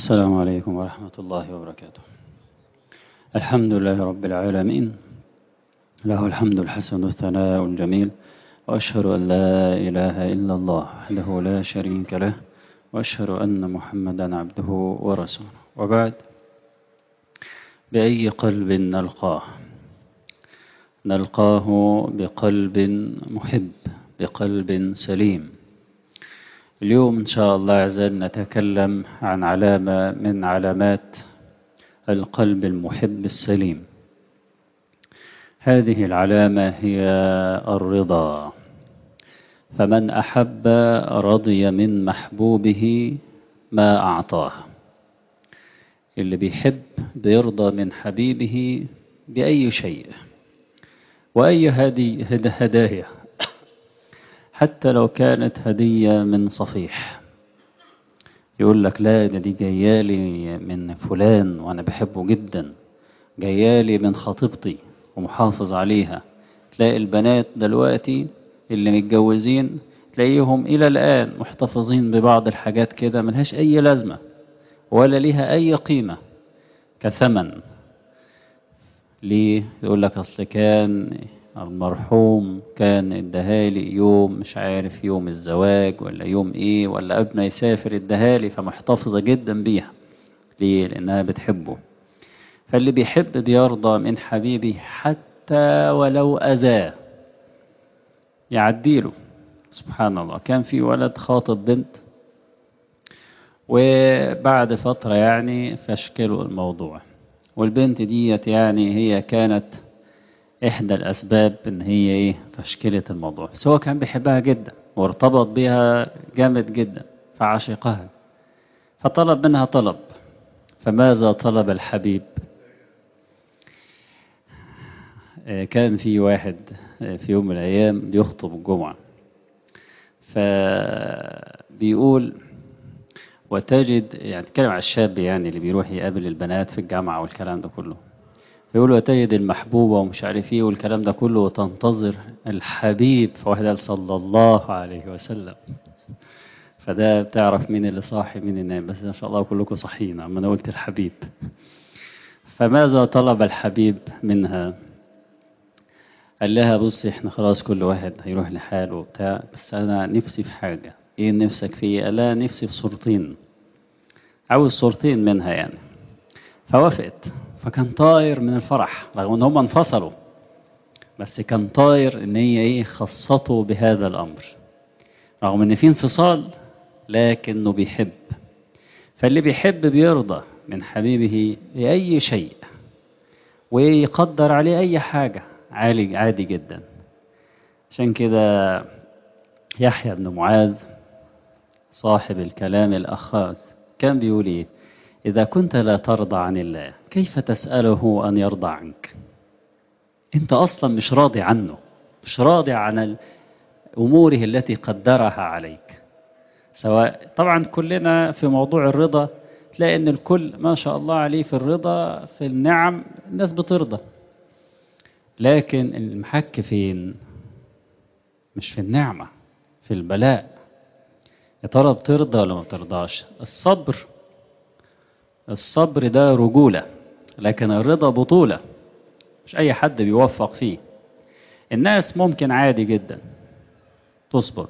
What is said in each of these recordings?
السلام عليكم ورحمة الله وبركاته الحمد لله رب العالمين له الحمد الحسن والثناء الجميل وأشهد أن لا إله إلا الله وحده لا شريك له وأشهد أن محمدا عبده ورسوله وبعد بأي قلب نلقاه نلقاه بقلب محب بقلب سليم اليوم إن شاء الله عز وجل نتكلم عن علامة من علامات القلب المحب السليم هذه العلامة هي الرضا فمن أحب رضي من محبوبه ما أعطاه اللي بيحب بيرضى من حبيبه بأي شيء وأي هدي هدايا حتى لو كانت هدية من صفيح يقول لك لا ده دي جايالي من فلان وأنا بحبه جدا جايالي من خطيبتي ومحافظ عليها تلاقي البنات دلوقتي اللي متجوزين تلاقيهم إلى الآن محتفظين ببعض الحاجات كده ملهاش أي لازمة ولا ليها أي قيمة كثمن ليه يقول لك أصل كان المرحوم كان ادهالي يوم مش عارف يوم الزواج ولا يوم ايه ولا قبل ما يسافر ادهالي فمحتفظة جدا بيها ليه لانها بتحبه فاللي بيحب بيرضى من حبيبه حتى ولو اذاه يعديله سبحان الله كان في ولد خاطب بنت وبعد فترة يعني فشكلوا الموضوع والبنت ديت يعني هي كانت إحدى الأسباب إن هي إيه تشكيلة الموضوع بس هو كان بيحبها جدا وارتبط بها جامد جدا فعشقها فطلب منها طلب فماذا طلب الحبيب كان في واحد في يوم من الأيام بيخطب الجمعة فبيقول وتجد يعني تكلم على الشاب يعني اللي بيروح يقابل البنات في الجامعة والكلام ده كله يقول وتجد المحبوبة ومش عارف ايه والكلام ده كله وتنتظر الحبيب فواحد قال صلى الله عليه وسلم فده بتعرف مين اللي صاحي مين اللي نايم بس ان شاء الله كلكم صحيين اما انا قلت الحبيب فماذا طلب الحبيب منها قال لها بصي احنا خلاص كل واحد هيروح لحاله وبتاع بس انا نفسي في حاجة ايه نفسك فيه قال لها نفسي في صورتين عاوز صورتين منها يعني فوافقت فكان طاير من الفرح رغم ان هم انفصلوا بس كان طاير ان هي ايه خصته بهذا الامر رغم ان في انفصال لكنه بيحب فاللي بيحب بيرضى من حبيبه بأي شيء ويقدر عليه أي حاجة عالي عادي جدا عشان كده يحيى بن معاذ صاحب الكلام الأخاذ كان بيقول إيه إذا كنت لا ترضى عن الله كيف تسأله أن يرضى عنك أنت أصلا مش راضي عنه مش راضي عن أموره التي قدرها عليك سواء طبعا كلنا في موضوع الرضا تلاقي أن الكل ما شاء الله عليه في الرضا في النعم الناس بترضى لكن المحك فين مش في النعمة في البلاء يا ترى بترضى ولا ما بترضاش الصبر الصبر ده رجولة لكن الرضا بطولة مش أي حد بيوفق فيه الناس ممكن عادي جدا تصبر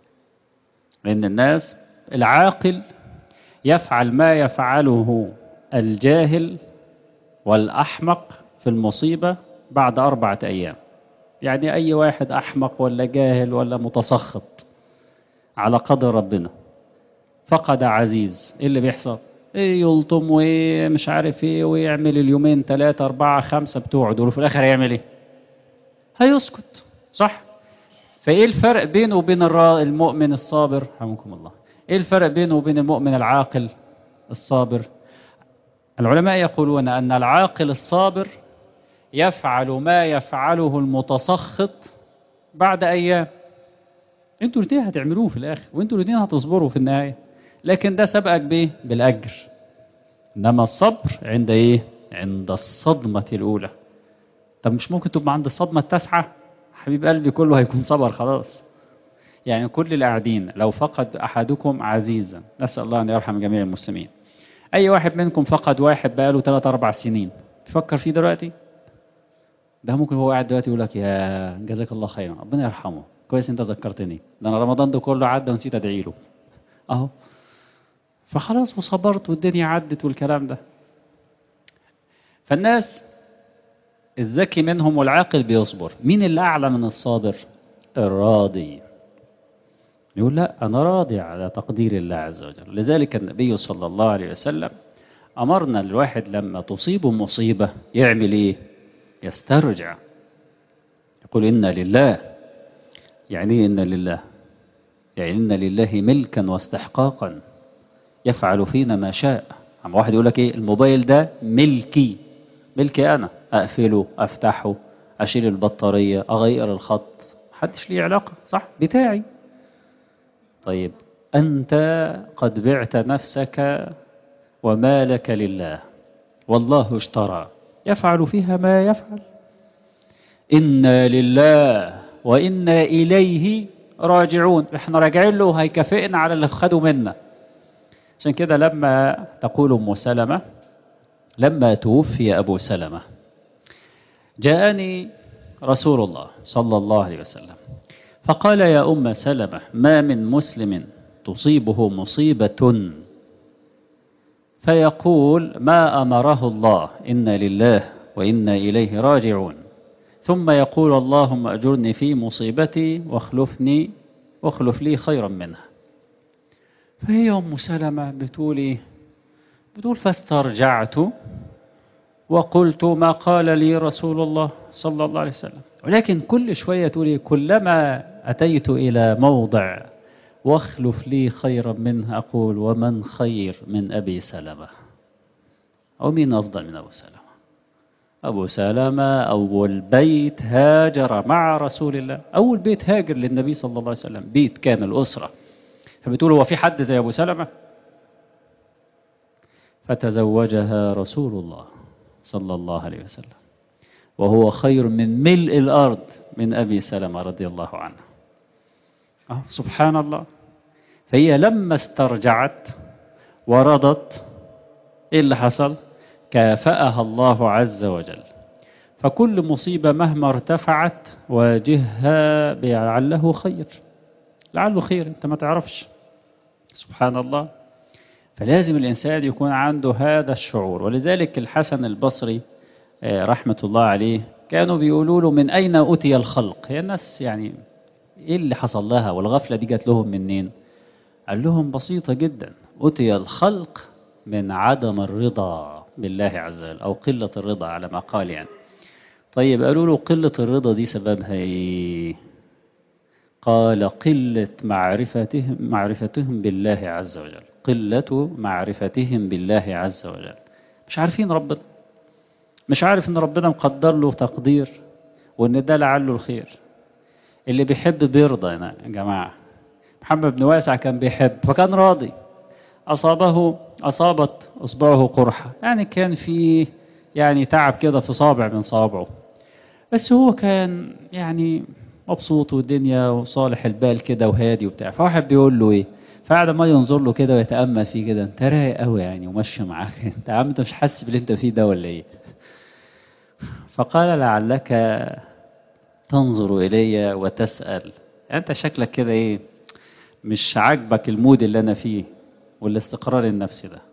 لأن الناس العاقل يفعل ما يفعله الجاهل والأحمق في المصيبة بعد أربعة أيام يعني أي واحد أحمق ولا جاهل ولا متسخط على قدر ربنا فقد عزيز إيه اللي بيحصل إيه يلطم ومش عارف ايه ويعمل اليومين ثلاثة أربعة خمسة بتوعه دول وفي الآخر هيعمل ايه؟ هيسكت صح؟ فايه الفرق بينه وبين المؤمن الصابر؟ رحمكم الله. ايه الفرق بينه وبين المؤمن العاقل الصابر؟ العلماء يقولون أن العاقل الصابر يفعل ما يفعله المتسخط بعد أيام. انتوا الاثنين هتعملوه في الآخر وانتوا الاثنين هتصبروا في النهاية. لكن ده سبقك بايه بالاجر انما الصبر عند ايه عند الصدمة الاولى طب مش ممكن تبقى عند الصدمة التاسعة حبيب قلبي كله هيكون صبر خلاص يعني كل اللي قاعدين لو فقد احدكم عزيزا نسأل الله ان يرحم جميع المسلمين اي واحد منكم فقد واحد بقاله 3 4 سنين تفكر فيه دلوقتي ده ممكن هو قاعد دلوقتي يقول لك يا جزاك الله خيرا ربنا يرحمه كويس انت ذكرتني ده انا رمضان ده كله عدى ونسيت ادعي له اهو فخلاص وصبرت والدنيا عدت والكلام ده فالناس الذكي منهم والعاقل بيصبر مين اللي اعلى من الصابر الراضي يقول لا انا راضي على تقدير الله عز وجل لذلك النبي صلى الله عليه وسلم امرنا الواحد لما تصيبه مصيبه يعمل ايه يسترجع يقول إنا لله يعني إيه إنا لله يعني إن لله ملكا واستحقاقا يفعل فينا ما شاء عم واحد يقول لك إيه الموبايل ده ملكي ملكي أنا أقفله أفتحه أشيل البطارية أغير الخط محدش ليه علاقة صح بتاعي طيب أنت قد بعت نفسك ومالك لله والله اشترى يفعل فيها ما يفعل إنا لله وإنا إليه راجعون احنا راجعين له هيكافئنا على اللي خدوا منا عشان كده لما تقول أم سلمة لما توفي أبو سلمة جاءني رسول الله صلى الله عليه وسلم فقال يا أم سلمة ما من مسلم تصيبه مصيبة فيقول ما أمره الله إنا لله وإنا إليه راجعون ثم يقول اللهم أجرني في مصيبتي واخلفني واخلف لي خيرا منها فهي أم سلمة بتقول إيه بتقول فاسترجعت وقلت ما قال لي رسول الله صلى الله عليه وسلم ولكن كل شوية تقول إيه كلما أتيت إلى موضع واخلف لي خيرا منه أقول ومن خير من أبي سلمة أو مين أفضل من أبو سلمة أبو سلمة أول بيت هاجر مع رسول الله أول بيت هاجر للنبي صلى الله عليه وسلم بيت كامل أسرة فبتقول هو في حد زي أبو سلمة فتزوجها رسول الله صلى الله عليه وسلم وهو خير من ملء الأرض من أبي سلمة رضي الله عنه أه سبحان الله فهي لما استرجعت ورضت إيه اللي حصل كافأها الله عز وجل فكل مصيبة مهما ارتفعت واجهها لعله خير لعله خير انت ما تعرفش سبحان الله فلازم الإنسان يكون عنده هذا الشعور ولذلك الحسن البصري رحمة الله عليه كانوا بيقولوا له من أين أتي الخلق هي الناس يعني إيه اللي حصل لها والغفلة دي جات لهم منين قال لهم بسيطة جدا أتي الخلق من عدم الرضا بالله عز وجل أو قلة الرضا على ما قال يعني طيب قالوا له قلة الرضا دي سببها إيه قال قلة معرفتهم معرفتهم بالله عز وجل قلة معرفتهم بالله عز وجل مش عارفين ربنا مش عارف ان ربنا مقدر له تقدير وان ده لعله الخير اللي بيحب بيرضى يا جماعة محمد بن واسع كان بيحب فكان راضي أصابه أصابت إصبعه قرحة يعني كان في يعني تعب كده في صابع من صابعه بس هو كان يعني مبسوط والدنيا وصالح البال كده وهادي وبتاع فواحد بيقول له ايه فقعد ما ينظر له كده ويتامل فيه كده انت رايق قوي يعني وماشي معاك انت يا عم انت مش حاسس باللي انت فيه ده ولا ايه فقال لعلك تنظر الي وتسال انت شكلك كده ايه مش عاجبك المود اللي انا فيه والاستقرار النفسي ده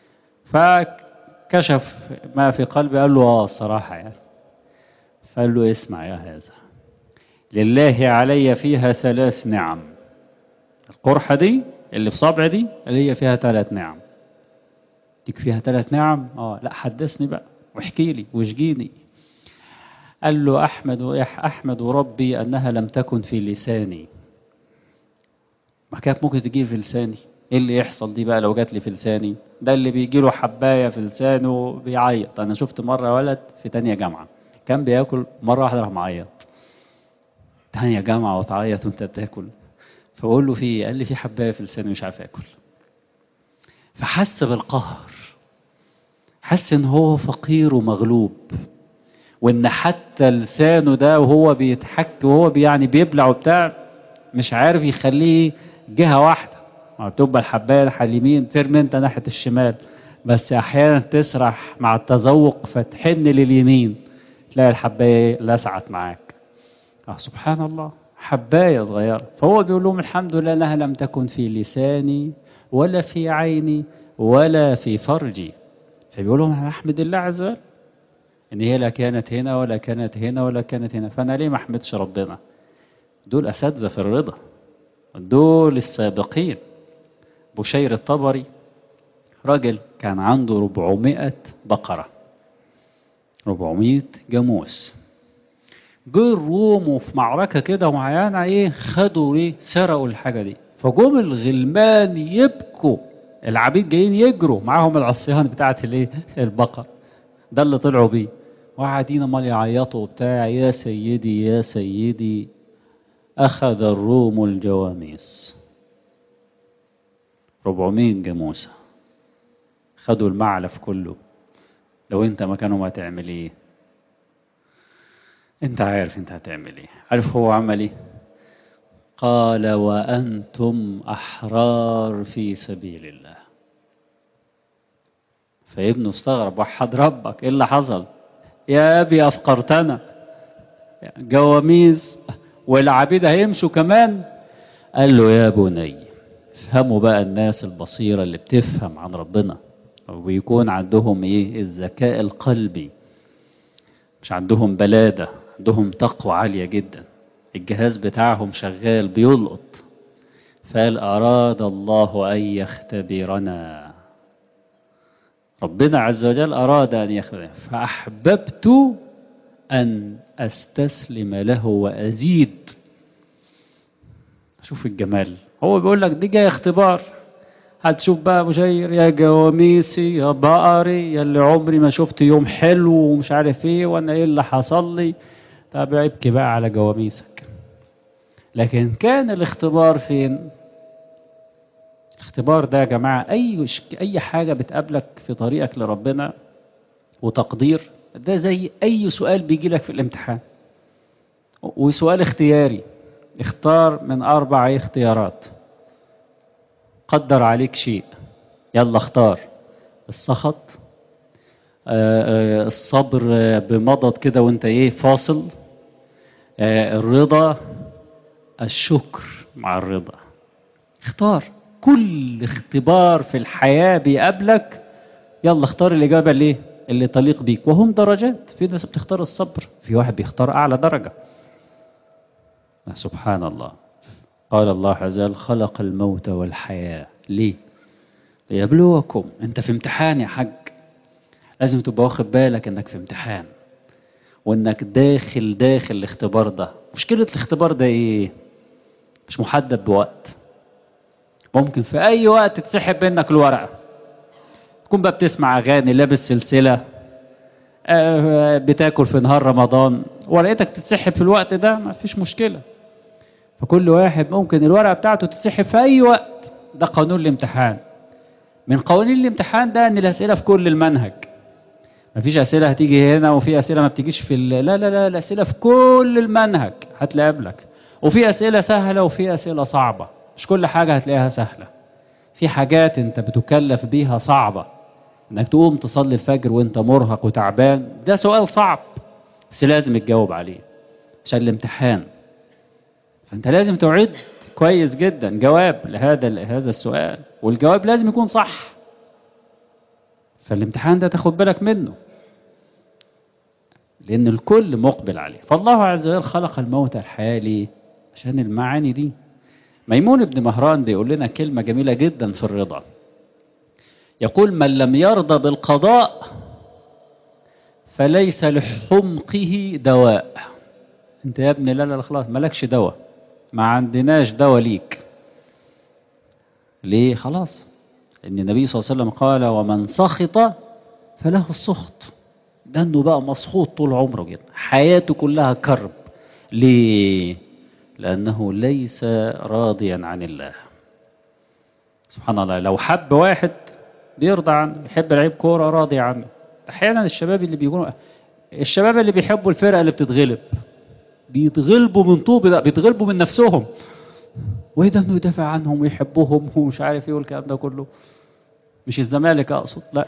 فكشف ما في قلبي قال له اه الصراحه يعني فقال له اسمع يا هذا لله علي فيها ثلاث نعم القرحة دي اللي في صبع دي اللي هي فيها ثلاث نعم ديك فيها ثلاث نعم اه لا حدثني بقى واحكي لي واشجيني قال له أحمد أحمد ربي أنها لم تكن في لساني ما كانت ممكن تجي في لساني ايه اللي يحصل دي بقى لو جات لي في لساني ده اللي بيجي له حبايه في لسانه بيعيط انا شفت مره ولد في تانية جامعه كان بياكل مره واحده راح معيط تانية جامعة وتعيط وانت بتاكل فأقول له في قال لي في حباية في لساني مش عارف آكل فحس بالقهر حس ان هو فقير ومغلوب وان حتى لسانه ده وهو بيتحك وهو يعني بيبلع وبتاع مش عارف يخليه جهة واحدة تبقى الحباية ناحية اليمين ترمي انت ناحية الشمال بس احيانا تسرح مع التذوق فتحن لليمين تلاقي الحبايه لسعت معاك اه سبحان الله حبايه صغيره فهو بيقول لهم الحمد لله انها لم تكن في لساني ولا في عيني ولا في فرجي فبيقول لهم انا احمد الله عز وجل ان هي لا كانت هنا ولا كانت هنا ولا كانت هنا فانا ليه ما احمدش ربنا دول اساتذه في الرضا دول السابقين بشير الطبري راجل كان عنده 400 بقرة 400 جاموس جه الروم وفي معركة كده معينة ايه خدوا ايه سرقوا الحاجة دي فجم الغلمان يبكوا العبيد جايين يجروا معاهم العصيان بتاعت الايه البقر ده اللي طلعوا بيه وقاعدين امال يعيطوا وبتاع يا سيدي يا سيدي اخذ الروم الجواميس 400 جاموسه خدوا المعلف كله لو انت مكانهم هتعمل ايه انت عارف انت هتعمل ايه عارف هو عمل ايه قال وانتم احرار في سبيل الله فابنه استغرب وحد ربك ايه اللي حصل يا ابي افقرتنا جواميس والعبيد هيمشوا كمان قال له يا بني افهموا بقى الناس البصيرة اللي بتفهم عن ربنا ويكون عندهم ايه الذكاء القلبي مش عندهم بلادة عندهم تقوى عالية جدا الجهاز بتاعهم شغال بيلقط فقال أراد الله أن يختبرنا ربنا عز وجل أراد أن يختبرنا فأحببت أن أستسلم له وأزيد شوف الجمال هو بيقول لك دي جاي اختبار هتشوف بقى مشير يا جواميسي يا بقري يا اللي عمري ما شفت يوم حلو ومش عارف ايه وانا ايه اللي حصل لي طب ابكي بقى على جواميسك لكن كان الاختبار فين الاختبار ده يا جماعة أي أي حاجة بتقابلك في طريقك لربنا وتقدير ده زي أي سؤال بيجي لك في الامتحان وسؤال اختياري اختار من أربع اختيارات قدر عليك شيء يلا اختار السخط آه، آه، الصبر آه، بمضض كده وانت ايه فاصل الرضا الشكر مع الرضا اختار كل اختبار في الحياة بيقابلك يلا اختار الإجابة اللي ايه اللي تليق بيك وهم درجات في ناس بتختار الصبر في واحد بيختار أعلى درجة سبحان الله قال الله عز وجل خلق الموت والحياة ليه ليبلوكم انت في امتحان يا حاج لازم تبقى واخد بالك انك في امتحان وانك داخل داخل الاختبار ده مشكلة الاختبار ده ايه مش محدد بوقت ممكن في اي وقت تسحب منك الورقة تكون بقى بتسمع اغاني لابس سلسلة آه، بتاكل في نهار رمضان ورقتك تتسحب في الوقت ده ما فيش مشكلة فكل واحد ممكن الورقة بتاعته تتسحب في أي وقت ده قانون الامتحان من قوانين الامتحان ده ان الأسئلة في كل المنهج مفيش أسئلة هتيجي هنا وفي أسئلة ما بتجيش في ال- لا لا لا الأسئلة في كل المنهج هتلاقيك وفي أسئلة سهلة وفي أسئلة صعبة مش كل حاجة هتلاقيها سهلة في حاجات انت بتكلف بيها صعبة انك تقوم تصلي الفجر وانت مرهق وتعبان ده سؤال صعب بس لازم تجاوب عليه عشان الامتحان فانت لازم تعد كويس جدا جواب لهذا لهذا السؤال والجواب لازم يكون صح فالامتحان ده تاخد بالك منه لان الكل مقبل عليه فالله عز وجل خلق الموت الحياة ليه عشان المعاني دي ميمون بن مهران بيقول لنا كلمة جميلة جدا في الرضا يقول من لم يرضى بالقضاء فليس لحمقه دواء انت يا ابني لا لا خلاص مالكش دواء ما عندناش دواء ليك ليه خلاص ان النبي صلى الله عليه وسلم قال ومن سخط فله السخط ده انه بقى مسخوط طول عمره كده حياته كلها كرب ليه لانه ليس راضيا عن الله سبحان الله لو حب واحد بيرضى عنه يحب لعيب كوره راضي عنه احيانا الشباب اللي بيكونوا الشباب اللي بيحبوا الفرقه اللي بتتغلب بيتغلبوا من طوب ده بيتغلبوا من نفسهم وايه ده انه يدافع عنهم ويحبهم ومش عارف ايه والكلام ده كله مش الزمالك اقصد لا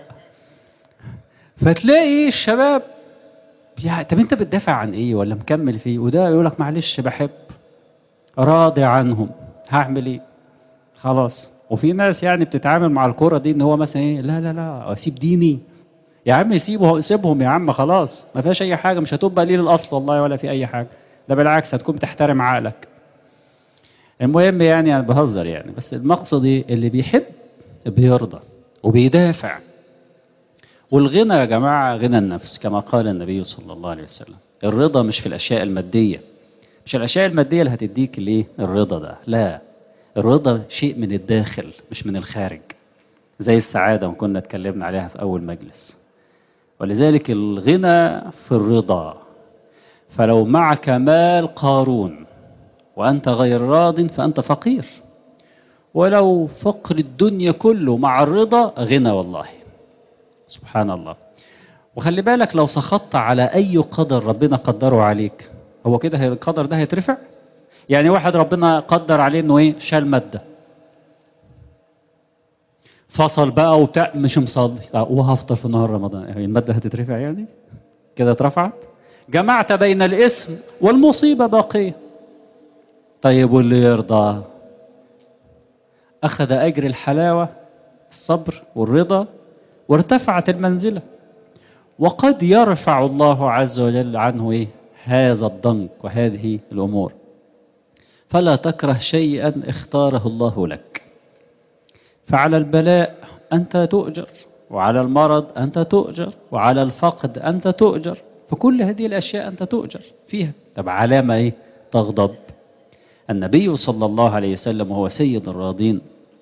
فتلاقي الشباب يعني طب انت بتدافع عن ايه ولا مكمل فيه وده يقول لك معلش بحب راضي عنهم هعمل ايه خلاص وفي ناس يعني بتتعامل مع الكرة دي ان هو مثلا ايه لا لا لا اسيب ديني يا عم سيبه سيبهم يا عم خلاص ما فيهاش اي حاجه مش هتبقى قليل الاصل والله ولا في اي حاجه ده بالعكس هتكون بتحترم عقلك المهم يعني انا بهزر يعني بس المقصد ايه اللي بيحب بيرضى وبيدافع والغنى يا جماعه غنى النفس كما قال النبي صلى الله عليه وسلم الرضا مش في الاشياء الماديه مش الاشياء الماديه اللي هتديك الايه الرضا ده لا الرضا شيء من الداخل مش من الخارج زي السعاده وكنا اتكلمنا عليها في اول مجلس ولذلك الغنى في الرضا فلو معك مال قارون وأنت غير راض فأنت فقير ولو فقر الدنيا كله مع الرضا غنى والله سبحان الله وخلي بالك لو سخطت على أي قدر ربنا قدره عليك هو كده القدر ده هيترفع يعني واحد ربنا قدر عليه انه ايه شال ماده فصل بقى وبتاع مش مصلي وهفطر في نهار رمضان يعني الماده هتترفع يعني كده اترفعت جمعت بين الاسم والمصيبه باقيه طيب واللي يرضى اخذ اجر الحلاوه الصبر والرضا وارتفعت المنزله وقد يرفع الله عز وجل عنه ايه هذا الضنك وهذه الامور فلا تكره شيئا اختاره الله لك فعلى البلاء أنت تؤجر وعلى المرض أنت تؤجر وعلى الفقد أنت تؤجر فكل هذه الأشياء أنت تؤجر فيها طب علامة إيه تغضب النبي صلى الله عليه وسلم وهو سيد الراضين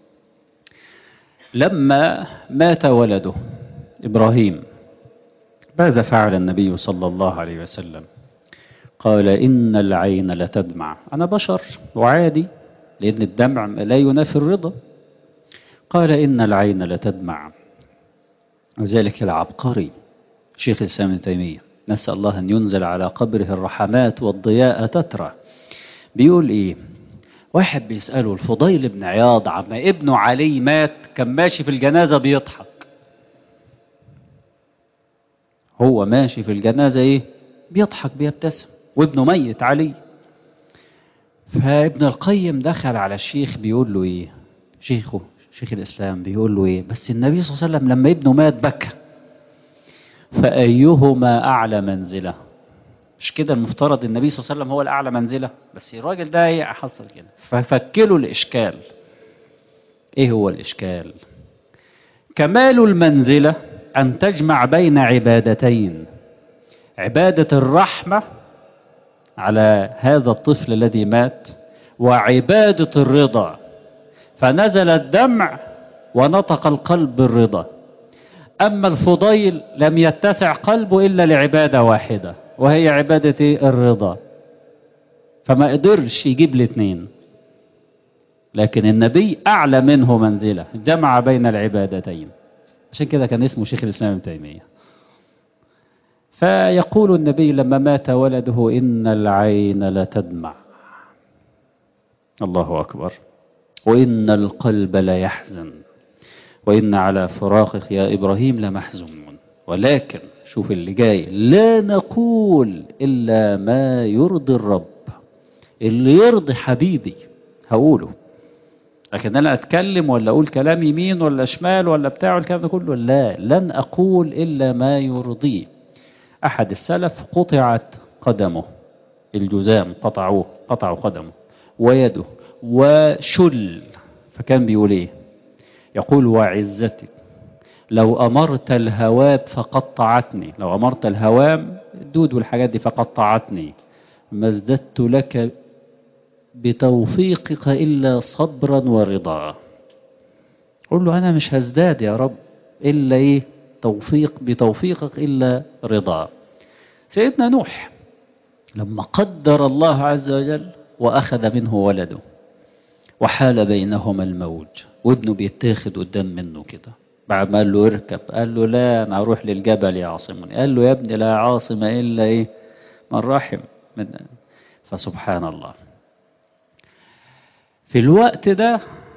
لما مات ولده إبراهيم ماذا فعل النبي صلى الله عليه وسلم قال إن العين لتدمع أنا بشر وعادي لأن الدمع لا ينافي الرضا قال إن العين لتدمع وذلك العبقري شيخ الإسلام ابن تيمية نسأل الله أن ينزل على قبره الرحمات والضياء تترى بيقول إيه واحد بيسأله الفضيل بن عياض عما ابنه علي مات كان ماشي في الجنازة بيضحك هو ماشي في الجنازة إيه بيضحك بيبتسم وابنه ميت علي فابن القيم دخل على الشيخ بيقول له ايه شيخه شيخ الاسلام بيقول له ايه بس النبي صلى الله عليه وسلم لما ابنه مات بكى فايهما اعلى منزله مش كده المفترض النبي صلى الله عليه وسلم هو الاعلى منزله بس الراجل ده ايه حصل كده ففكله الاشكال ايه هو الاشكال كمال المنزله ان تجمع بين عبادتين عباده الرحمه على هذا الطفل الذي مات وعبادة الرضا فنزل الدمع ونطق القلب بالرضا أما الفضيل لم يتسع قلبه إلا لعبادة واحدة وهي عبادة الرضا فما قدرش يجيب الاثنين لكن النبي أعلى منه منزلة جمع بين العبادتين عشان كده كان اسمه شيخ الإسلام ابن تيمية فيقول النبي لما مات ولده إن العين لتدمع الله أكبر وإن القلب ليحزن وإن على فراقك يا إبراهيم لمحزونون ولكن شوف اللي جاي لا نقول إلا ما يرضي الرب اللي يرضي حبيبي هقوله لكن أنا أتكلم ولا أقول كلام يمين ولا شمال ولا بتاع الكلام ده كله لا لن أقول إلا ما يرضيه أحد السلف قطعت قدمه الجزام قطعوه قطعوا قدمه ويده وشل فكان بيقول ايه يقول وعزتك لو أمرت الهواب فقطعتني لو أمرت الهوام الدود والحاجات دي فقطعتني ما ازددت لك بتوفيقك إلا صبرا ورضا قل له أنا مش هزداد يا رب إلا إيه توفيق بتوفيقك إلا رضا سيدنا نوح لما قدر الله عز وجل وأخذ منه ولده وحال بينهما الموج وابنه بيتاخد قدام منه كده بعد ما قال له اركب قال له لا أنا أروح للجبل يعصمني قال له يا ابني لا عاصم إلا إيه من رحم من فسبحان الله في الوقت ده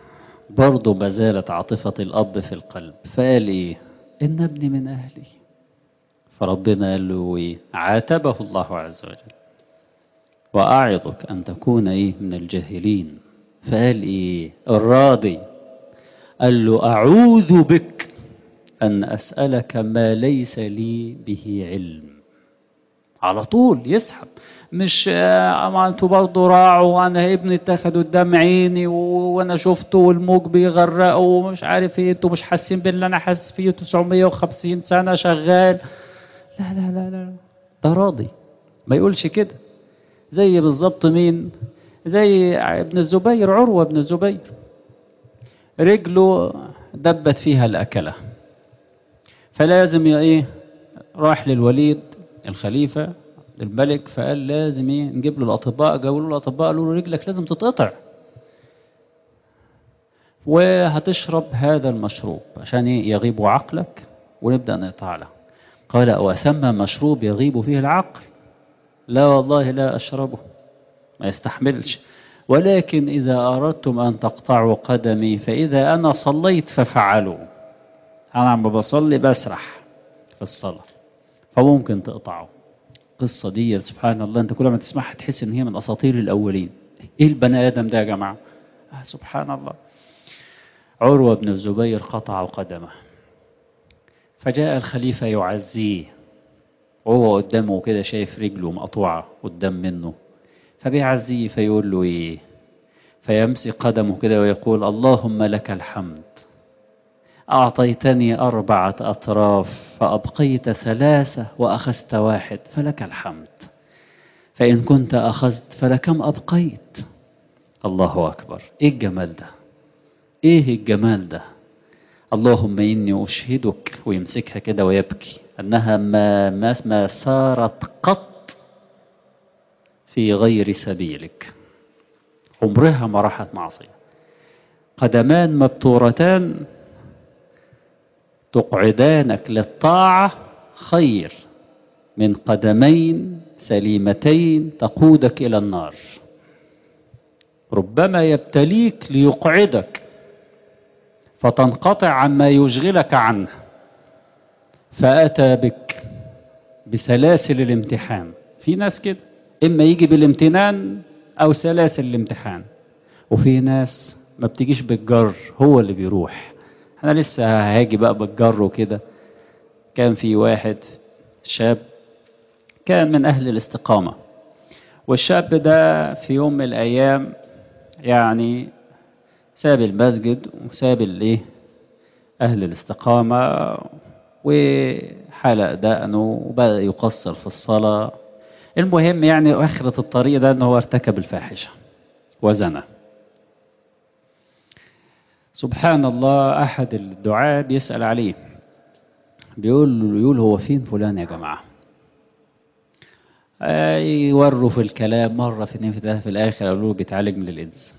برضه ما زالت عاطفة الأب في القلب فقال إيه إن ابني من أهلي فربنا قال له إيه عاتبه الله عز وجل وأعظك أن تكون إيه من الجاهلين فقال إيه الراضي قال له أعوذ بك أن أسألك ما ليس لي به علم على طول يسحب مش آه انتوا برضه راعوا وانا ابني اتاخد قدام عيني وانا شفته والموج بيغرقه ومش عارف ايه انتوا مش حاسين باللي انا حاسس فيه 950 سنه شغال لا لا لا لا ده راضي ما يقولش كده زي بالظبط مين زي ابن الزبير عروه ابن الزبير رجله دبت فيها الاكله فلازم ايه راح للوليد الخليفه الملك فقال لازم ايه نجيب له الاطباء جابوا له الاطباء قالوا له رجلك لازم تتقطع وهتشرب هذا المشروب عشان ايه يغيب عقلك ونبدا نقطع له قال وثم مشروب يغيب فيه العقل لا والله لا اشربه ما يستحملش ولكن اذا اردتم ان تقطعوا قدمي فاذا انا صليت ففعلوا انا عم بصلي بسرح في الصلاه فممكن تقطعوا القصة دي سبحان الله انت كل ما تسمعها تحس ان هي من اساطير الاولين ايه البني ادم ده يا جماعة آه سبحان الله عروة بن الزبير قطع قدمه فجاء الخليفة يعزيه وهو قدامه كده شايف رجله مقطوعة قدام منه فبيعزيه فيقول له ايه فيمسك قدمه كده ويقول اللهم لك الحمد أعطيتني أربعة أطراف فأبقيت ثلاثة وأخذت واحد فلك الحمد فإن كنت أخذت فلكم أبقيت الله أكبر إيه الجمال ده إيه الجمال ده اللهم إني أشهدك ويمسكها كده ويبكي أنها ما, ما, ما سارت قط في غير سبيلك عمرها ما راحت معصية قدمان مبتورتان تقعدانك للطاعة خير من قدمين سليمتين تقودك إلى النار ربما يبتليك ليقعدك فتنقطع عما يشغلك عنه فأتى بك بسلاسل الامتحان في ناس كده إما يجي بالامتنان أو سلاسل الامتحان وفي ناس ما بتجيش بالجر هو اللي بيروح انا لسه هاجي بقى بالجر وكده كان في واحد شاب كان من اهل الاستقامه والشاب ده في يوم من الايام يعني ساب المسجد وساب الايه اهل الاستقامه وحلق دقنه وبدا يقصر في الصلاه المهم يعني اخره الطريق ده ان هو ارتكب الفاحشه وزنى سبحان الله أحد الدعاة بيسأل عليه بيقول له يقول هو فين فلان يا جماعة يوروا في الكلام مرة في اثنين في ثلاثة في الآخر قالوا له بيتعالج من الإنس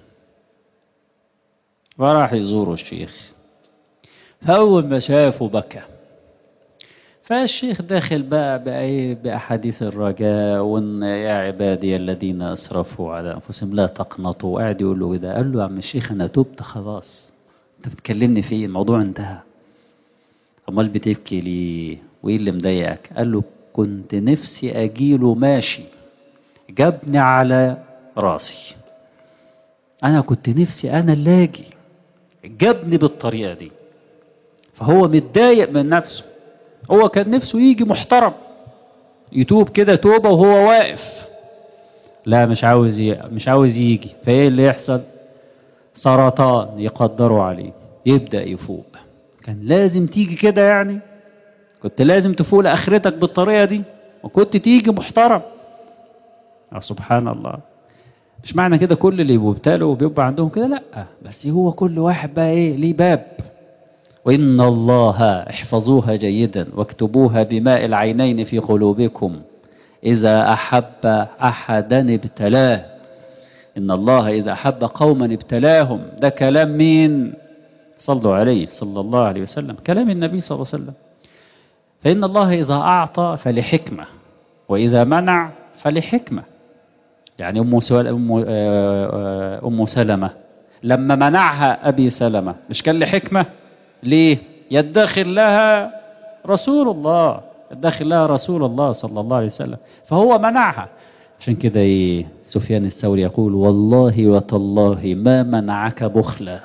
فراح يزوروا الشيخ فأول ما شافه بكى فالشيخ داخل بقى بأي بأحاديث الرجاء وإن يا عبادي الذين أسرفوا على أنفسهم لا تقنطوا وقاعد يقول له كده قال له يا عم الشيخ أنا تبت خلاص أنت بتكلمني في إيه الموضوع انتهى أمال بتبكي ليه وإيه اللي مضايقك قال له كنت نفسي أجيله ماشي جابني على راسي أنا كنت نفسي أنا اللي أجي جابني بالطريقة دي فهو متضايق من نفسه هو كان نفسه يجي محترم يتوب كده توبة وهو واقف لا مش عاوز ي... مش عاوز يجي فايه اللي يحصل سرطان يقدروا عليه يبدأ يفوق كان لازم تيجي كده يعني كنت لازم تفوق لآخرتك بالطريقة دي وكنت تيجي محترم يا سبحان الله مش معنى كده كل اللي بيبتلوا بيبقى عندهم كده لا بس هو كل واحد بقى ايه ليه باب وإن الله احفظوها جيدا واكتبوها بماء العينين في قلوبكم إذا أحب أحدا ابتلاه إن الله إذا أحب قوما ابتلاهم ده كلام مين صلوا عليه صلى الله عليه وسلم كلام النبي صلى الله عليه وسلم فإن الله إذا أعطى فلحكمة وإذا منع فلحكمة يعني أم, أم, أم سلمة لما منعها أبي سلمة مش كان لحكمة ليه يدخر لها رسول الله يدخر لها رسول الله صلى الله عليه وسلم فهو منعها عشان كده ايه سفيان الثوري يقول والله وتالله ما منعك بخلا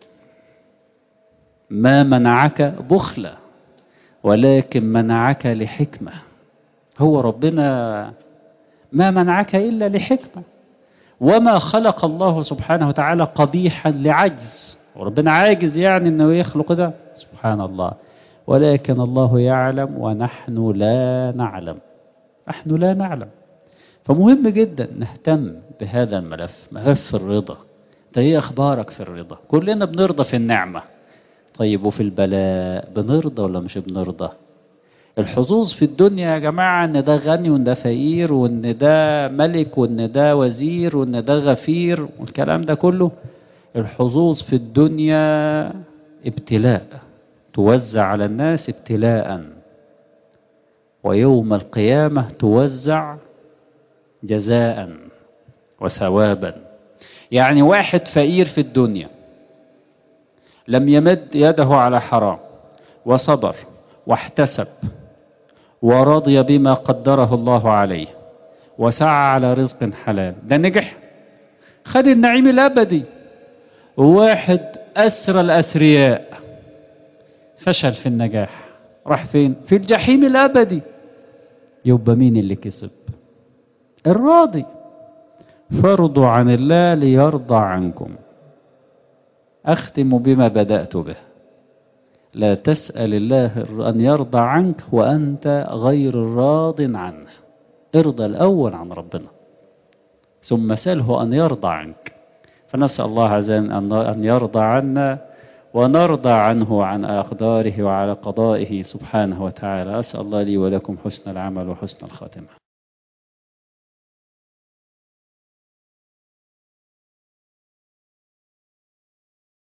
ما منعك بخلا ولكن منعك لحكمة هو ربنا ما منعك إلا لحكمة وما خلق الله سبحانه وتعالى قبيحا لعجز وربنا عاجز يعني انه يخلق ده سبحان الله ولكن الله يعلم ونحن لا نعلم نحن لا نعلم فمهم جدا نهتم بهذا الملف ملف الرضا ده ايه اخبارك في الرضا كلنا بنرضى في النعمه طيب وفي البلاء بنرضى ولا مش بنرضى الحظوظ في الدنيا يا جماعة ان ده غني وان ده فقير وان ده ملك وان ده وزير وان ده غفير والكلام ده كله الحظوظ في الدنيا ابتلاء توزع على الناس ابتلاء ويوم القيامة توزع جزاء وثوابا يعني واحد فقير في الدنيا لم يمد يده على حرام وصبر واحتسب ورضي بما قدره الله عليه وسعى على رزق حلال ده نجح خد النعيم الأبدي واحد أسرى الأسرياء فشل في النجاح راح فين في الجحيم الأبدي يبقى مين اللي كسب الراضي فارضوا عن الله ليرضى عنكم أختم بما بدأت به لا تسأل الله أن يرضى عنك وأنت غير راض عنه ارضى الأول عن ربنا ثم سله أن يرضى عنك فنسأل الله عز وجل أن يرضى عنا ونرضى عنه عن أقداره وعلى قضائه سبحانه وتعالى أسأل الله لي ولكم حسن العمل وحسن الخاتمة